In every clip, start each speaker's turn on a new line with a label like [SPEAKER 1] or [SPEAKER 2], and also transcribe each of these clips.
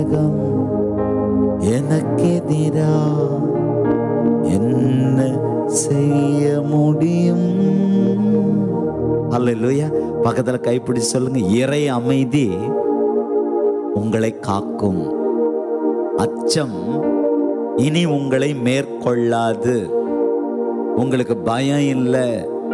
[SPEAKER 1] உலகம் எனக்கெதிரா என்ன செய்ய முடியும் அல்லேலூயா பக்கத்துல கைப்பிடி சொல்லுங்க இறை அமைதி உங்களை காக்கும் அச்சம் இனி உங்களை மேற்கொள்ளாது உங்களுக்கு பயம் இல்லை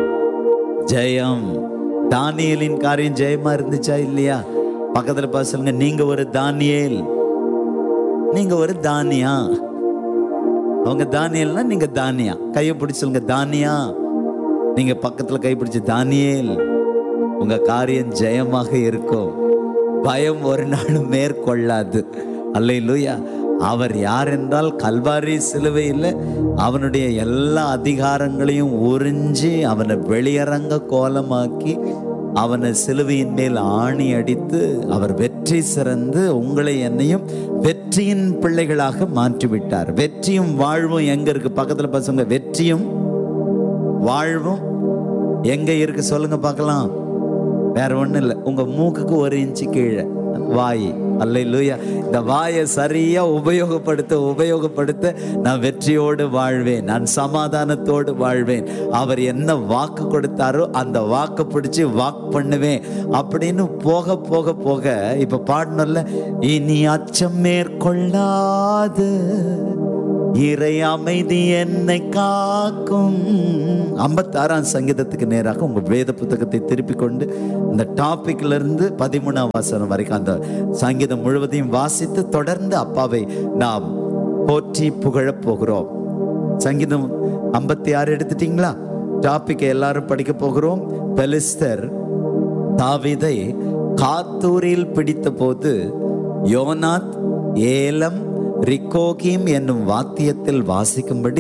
[SPEAKER 1] ஜெயம் தானியலின் காரியம் ஜெயமா இருந்துச்சா இல்லையா பக்கத்துல பார்த்து சொல்லுங்க நீங்க ஒரு தானியேல் நீங்க ஒரு தானியா அவங்க தானியல்னா நீங்க தானியா கையை பிடிச்சு சொல்லுங்க தானியா நீங்க பக்கத்துல கை பிடிச்சு தானியேல் உங்க காரியம் ஜெயமாக இருக்கும் பயம் ஒரு நாளும் மேற்கொள்ளாது அல்லேலூயா அவர் யார் என்றால் கல்வாரி சிலுவையில் அவனுடைய எல்லா அதிகாரங்களையும் உறிஞ்சி அவனை வெளியரங்க கோலமாக்கி அவனை சிலுவையின் மேல் ஆணி அடித்து அவர் வெற்றி சிறந்து உங்களை என்னையும் வெற்றியின் பிள்ளைகளாக மாற்றிவிட்டார் வெற்றியும் வாழ்வும் எங்க இருக்கு பக்கத்துல பசங்க வெற்றியும் வாழ்வும் எங்க இருக்கு சொல்லுங்க பார்க்கலாம் வேற ஒண்ணும் இல்லை உங்க மூக்குக்கு ஒரு இன்ச்சு கீழே வாய் அல்லேலூயா இந்த வாயை சரியா உபயோகப்படுத்த உபயோகப்படுத்த நான் வெற்றியோடு வாழ்வேன் நான் சமாதானத்தோடு வாழ்வேன் அவர் என்ன வாக்கு கொடுத்தாரோ அந்த வாக்கு பிடிச்சு வாக் பண்ணுவேன் அப்படின்னு போக போக போக இப்ப பாடணும்ல இனி அச்சம் மேற்கொள்ளாது இறை அமைதி என்னை காக்கும் ஐம்பத்தாறாம் சங்கீதத்துக்கு நேராக உங்க வேத புத்தகத்தை திருப்பி கொண்டு இந்த டாபிக்ல இருந்து பதிமூணாம் வாசனம் வரைக்கும் அந்த சங்கீதம் முழுவதையும் வாசித்து தொடர்ந்து அப்பாவை நாம் போற்றி புகழப் போகிறோம் சங்கீதம் ஐம்பத்தி ஆறு எடுத்துட்டீங்களா டாபிக் எல்லாரும் படிக்க போகிறோம் பெலிஸ்தர் தாவீதை காத்தூரில் பிடித்த போது யோனாத் ஏலம் ரிக்கோகிம் என்னும் வாத்தியத்தில் வாசிக்கும்படி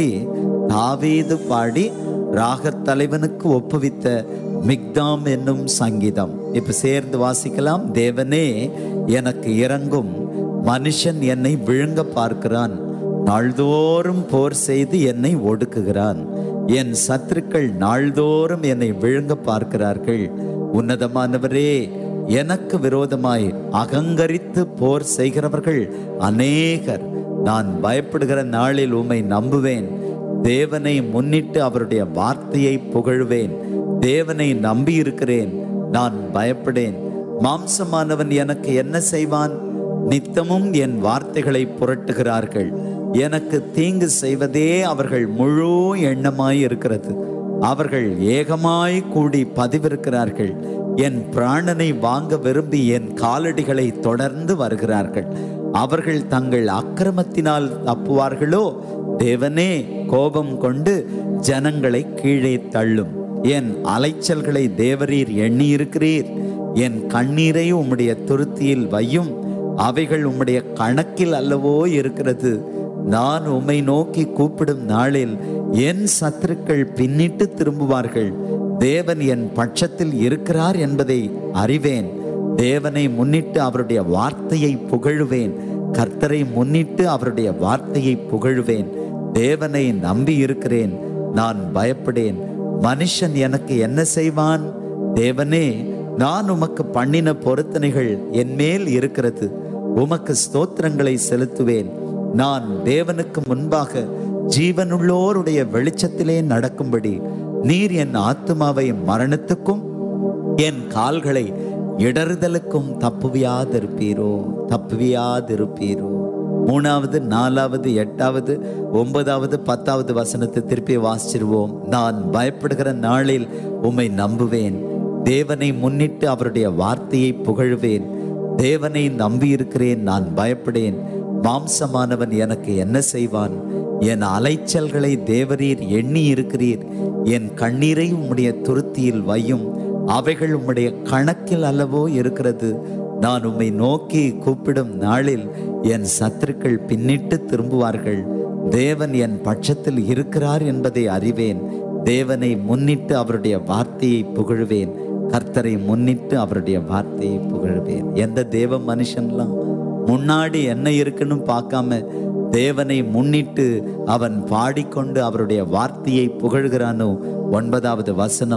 [SPEAKER 1] தாவீது பாடி ராகத் தலைவனுக்கு ஒப்புவித்த மிக்தாம் என்னும் சங்கீதம் இப்ப சேர்ந்து வாசிக்கலாம் தேவனே எனக்கு இறங்கும் மனுஷன் என்னை விழுங்க பார்க்கிறான் நாள்தோறும் போர் செய்து என்னை ஒடுக்குகிறான் என் சத்துருக்கள் நாள்தோறும் என்னை விழுங்க பார்க்கிறார்கள் உன்னதமானவரே எனக்கு விரோதமாய் அகங்கரித்து போர் செய்கிறவர்கள் அநேகர் நான் பயப்படுகிற நாளில் உம்மை நம்புவேன் தேவனை முன்னிட்டு அவருடைய வார்த்தையை புகழ்வேன் தேவனை நம்பி இருக்கிறேன் நான் பயப்படேன் மாம்சமானவன் எனக்கு என்ன செய்வான் நித்தமும் என் வார்த்தைகளை புரட்டுகிறார்கள் எனக்கு தீங்கு செய்வதே அவர்கள் முழு எண்ணமாய் இருக்கிறது அவர்கள் ஏகமாய் கூடி பதிவிருக்கிறார்கள் என் பிராணனை வாங்க விரும்பி என் காலடிகளை தொடர்ந்து வருகிறார்கள் அவர்கள் தங்கள் அக்கிரமத்தினால் தப்புவார்களோ தேவனே கோபம் கொண்டு ஜனங்களை கீழே தள்ளும் என் அலைச்சல்களை தேவரீர் எண்ணியிருக்கிறீர் என் கண்ணீரை உம்முடைய துருத்தியில் வையும் அவைகள் உம்முடைய கணக்கில் அல்லவோ இருக்கிறது நான் உம்மை நோக்கி கூப்பிடும் நாளில் என் சத்துருக்கள் பின்னிட்டு திரும்புவார்கள் தேவன் என் பட்சத்தில் இருக்கிறார் என்பதை அறிவேன் தேவனை முன்னிட்டு அவருடைய வார்த்தையை புகழுவேன் கர்த்தரை முன்னிட்டு அவருடைய வார்த்தையை புகழுவேன் தேவனை நம்பி இருக்கிறேன் நான் பயப்படேன் மனுஷன் எனக்கு என்ன செய்வான் தேவனே நான் உமக்கு பண்ணின பொருத்தனைகள் என் மேல் இருக்கிறது உமக்கு ஸ்தோத்திரங்களை செலுத்துவேன் நான் தேவனுக்கு முன்பாக ஜீவனுள்ளோருடைய வெளிச்சத்திலே நடக்கும்படி நீர் என் ஆத்துமாவை மரணத்துக்கும் என் கால்களை இடறுதலுக்கும் தப்புவியாதிருப்பீரோ தப்புவியாதிருப்பீரோ மூணாவது நாலாவது எட்டாவது ஒன்பதாவது பத்தாவது வசனத்தை திருப்பி வாசிச்சிருவோம் நான் பயப்படுகிற நாளில் உம்மை நம்புவேன் தேவனை முன்னிட்டு அவருடைய வார்த்தையை புகழுவேன் தேவனை நம்பியிருக்கிறேன் நான் பயப்படேன் மாம்சமானவன் எனக்கு என்ன செய்வான் என் அலைச்சல்களை தேவரீர் எண்ணி இருக்கிறீர் என் கண்ணீரை உம்முடைய துருத்தியில் வையும் அவைகள் உம்முடைய கணக்கில் அல்லவோ இருக்கிறது நான் உம்மை நோக்கி கூப்பிடும் நாளில் என் சத்துருக்கள் பின்னிட்டு திரும்புவார்கள் தேவன் என் பட்சத்தில் இருக்கிறார் என்பதை அறிவேன் தேவனை முன்னிட்டு அவருடைய வார்த்தையை புகழுவேன் கர்த்தரை முன்னிட்டு அவருடைய வார்த்தையை புகழுவேன் எந்த தேவ மனுஷன்லாம் முன்னாடி என்ன இருக்குன்னு பார்க்காம தேவனை முன்னிட்டு அவன் பாடிக்கொண்டு அவருடைய வார்த்தையை புகழ்கிறானோ ஒன்பதாவது வசனம்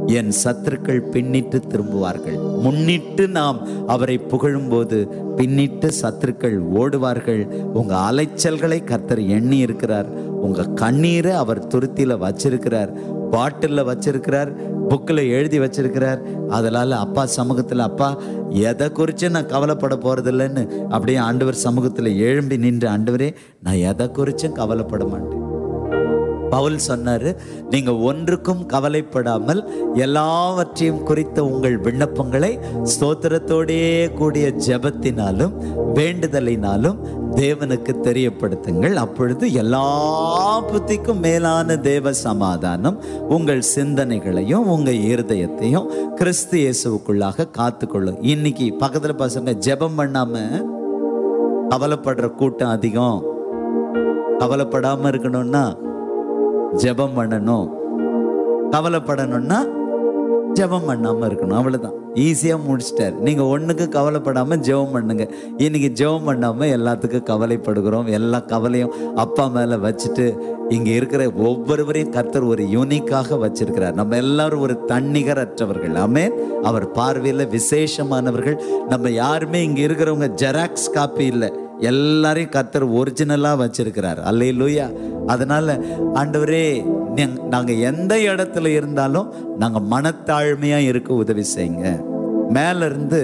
[SPEAKER 1] என் சத்துருக்கள் பின்னிட்டு திரும்புவார்கள் முன்னிட்டு நாம் அவரை புகழும்போது பின்னிட்டு சத்துருக்கள் ஓடுவார்கள் உங்க அலைச்சல்களை கர்த்தர் எண்ணி இருக்கிறார் உங்க கண்ணீரை அவர் துருத்தியில வச்சிருக்கிறார் பாட்டிலில் வச்சிருக்கிறார் புக்கில் எழுதி வச்சிருக்கிறார் அதனால அப்பா சமூகத்தில் அப்பா எதை குறித்து நான் கவலைப்பட போறதில்லைன்னு அப்படியே ஆண்டவர் சமூகத்தில் எழும்பி நின்று ஆண்டவரே நான் எதை குறிச்சும் கவலைப்பட மாட்டேன் பவுல் சொன்னாரு நீங்க ஒன்றுக்கும் கவலைப்படாமல் எல்லாவற்றையும் குறித்த உங்கள் விண்ணப்பங்களை ஸ்தோத்திரத்தோடே கூடிய ஜெபத்தினாலும் வேண்டுதலினாலும் தேவனுக்கு தெரியப்படுத்துங்கள் அப்பொழுது எல்லா புத்திக்கும் மேலான தேவ சமாதானம் உங்கள் சிந்தனைகளையும் உங்க இருதயத்தையும் கிறிஸ்து இயேசுவுக்குள்ளாக காத்துக்கொள்ளும் இன்னைக்கு பக்கத்துல பசங்க ஜெபம் பண்ணாம கவலைப்படுற கூட்டம் அதிகம் கவலைப்படாம இருக்கணும்னா ஜெபம் பண்ணணும் கவலைப்படணும்னா ஜெபம் பண்ணாம இருக்கணும் அவ்வளவுதான் ஈஸியா முடிச்சிட்டாரு நீங்க ஒண்ணுக்கு கவலைப்படாம ஜெபம் பண்ணுங்க இன்னைக்கு ஜெபம் பண்ணாம எல்லாத்துக்கும் கவலைப்படுகிறோம் எல்லா கவலையும் அப்பா மேல வச்சுட்டு இங்க இருக்கிற ஒவ்வொருவரையும் கர்த்தர் ஒரு யூனிக்காக வச்சிருக்கிறார் நம்ம எல்லாரும் ஒரு தன்னிகரற்றவர்கள் ஆமே அவர் பார்வையில விசேஷமானவர்கள் நம்ம யாருமே இங்க இருக்கிறவங்க ஜெராக்ஸ் காப்பி இல்லை எல்லாரையும் கர்த்தர் ஒரிஜினலா வச்சிருக்கிறார் அல்லையிலூயா அதனால ஆண்டவரே நீங்க- நாங்க எந்த இடத்துல இருந்தாலும் நாங்க மனத்தாழ்மையா இருக்க உதவி செய்யுங்க மேல இருந்து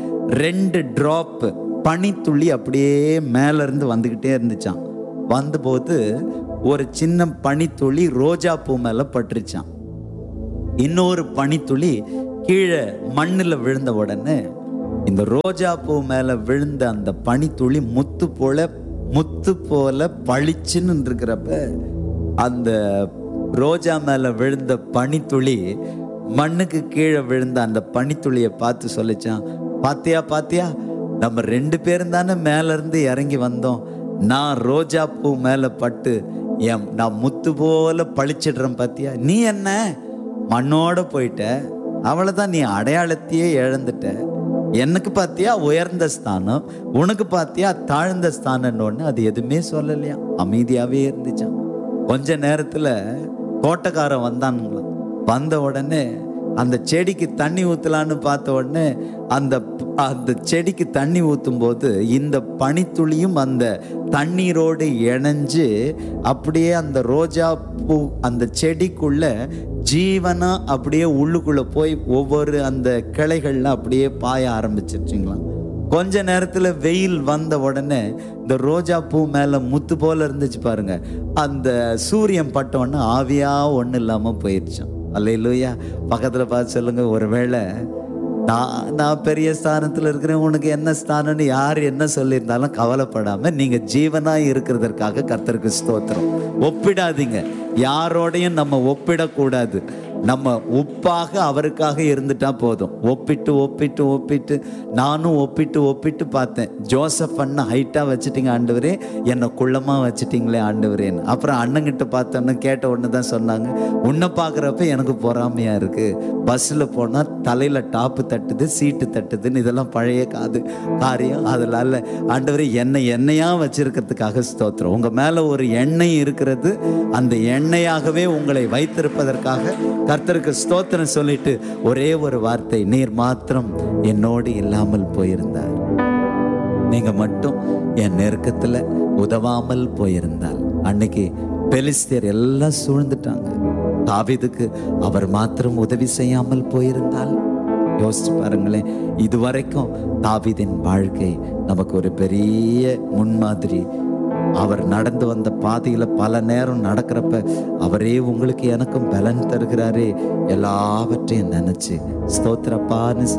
[SPEAKER 1] ரெண்டு டிராப் பனித்துளி அப்படியே மேல இருந்து வந்துகிட்டே இருந்துச்சான் வந்தபோது ஒரு சின்ன பனித்துளி ரோஜா பூ மேல பட்டுருச்சான் இன்னொரு பனித்துளி கீழே மண்ணில் விழுந்த உடனே இந்த ரோஜா பூ மேல விழுந்த அந்த பனித்துளி முத்து போல முத்து போல பளிச்சுன்னு இருக்கிறப்ப அந்த ரோஜா மேல விழுந்த பனித்துளி மண்ணுக்கு கீழே விழுந்த அந்த பனித்துளியை பார்த்து சொல்லிச்சான் பாத்தியா பாத்தியா நம்ம ரெண்டு பேரும் தானே மேல இருந்து இறங்கி வந்தோம் நான் ரோஜா பூ மேல பட்டு என் நான் முத்து போல பளிச்சிடுறேன் பாத்தியா நீ என்ன மண்ணோட போயிட்ட அவ்வளவுதான் நீ அடையாளத்தையே இழந்துட்ட எனக்கு பார்த்தியா உயர்ந்த ஸ்தானம் உனக்கு பார்த்தியா தாழ்ந்த ஸ்தானம்னு அது எதுவுமே சொல்லலையா அமைதியாவே இருந்துச்சான் கொஞ்ச நேரத்துல தோட்டக்காரன் வந்தானுங்களாம் வந்த உடனே அந்த செடிக்கு தண்ணி ஊத்தலான்னு பார்த்த உடனே அந்த அந்த செடிக்கு தண்ணி ஊத்தும் போது இந்த பனித்துளியும் அந்த தண்ணீரோடு இணைஞ்சு அப்படியே அந்த ரோஜா பூ அந்த செடிக்குள்ள ஜீவனா அப்படியே உள்ளுக்குள்ள போய் ஒவ்வொரு அந்த கிளைகள்லாம் அப்படியே பாய ஆரம்பிச்சிருச்சுங்களாம் கொஞ்ச நேரத்துல வெயில் வந்த உடனே இந்த ரோஜா பூ மேல முத்து போல இருந்துச்சு பாருங்க அந்த சூரியன் பட்ட உடனே ஆவியா ஒண்ணு இல்லாம போயிடுச்சான் அல்லையிலூயா பக்கத்துல பார்த்து சொல்லுங்க ஒருவேளை நான் நான் பெரிய ஸ்தானத்துல இருக்கிறேன் உனக்கு என்ன ஸ்தானம்னு யார் என்ன சொல்லியிருந்தாலும் கவலைப்படாம நீங்க ஜீவனா இருக்கிறதற்காக கர்த்தருக்கு ஸ்தோத்திரம் ஒப்பிடாதீங்க யாரோடையும் நம்ம ஒப்பிடக்கூடாது நம்ம உப்பாக அவருக்காக இருந்துட்டா போதும் ஒப்பிட்டு ஒப்பிட்டு ஒப்பிட்டு நானும் ஒப்பிட்டு ஒப்பிட்டு பார்த்தேன் ஜோசப் அண்ணா ஹைட்டா வச்சுட்டீங்க ஆண்டவரே என்னை குள்ளமா வச்சுட்டீங்களே ஆண்டவரேன்னு அப்புறம் அண்ணங்கிட்ட பார்த்தோன்னு கேட்ட உடனே தான் சொன்னாங்க உன்னை பார்க்குறப்ப எனக்கு பொறாமையா இருக்கு பஸ்ஸில் போனால் தலையில டாப்பு தட்டுது சீட்டு தட்டுதுன்னு இதெல்லாம் பழைய காது காரியம் அதனால ஆண்டவரே என்னை எண்ணெயா வச்சிருக்கிறதுக்காக ஸ்தோத்திரம் உங்க மேல ஒரு எண்ணெய் இருக்கிறது அந்த எண்ணெயாகவே உங்களை வைத்திருப்பதற்காக கர்த்தருக்கு ஸ்தோத்திரம் சொல்லிட்டு ஒரே ஒரு வார்த்தை நீர் மாத்திரம் என்னோடு இல்லாமல் போயிருந்தார் நீங்க மட்டும் என் நெருக்கத்துல உதவாமல் போயிருந்தால் அன்னைக்கு பெலிஸ்தியர் எல்லாம் சூழ்ந்துட்டாங்க தாவீதுக்கு அவர் மாத்திரம் உதவி செய்யாமல் போயிருந்தால் யோசிச்சு பாருங்களேன் இதுவரைக்கும் தாவீதின் வாழ்க்கை நமக்கு ஒரு பெரிய முன்மாதிரி அவர் நடந்து வந்த பாதையில பல நேரம் நடக்கிறப்ப அவரே உங்களுக்கு எனக்கும் பலன் தருகிறாரே எல்லாவற்றையும் நினைச்சு ஸ்தோத்திரப்பான்னு சொல்லி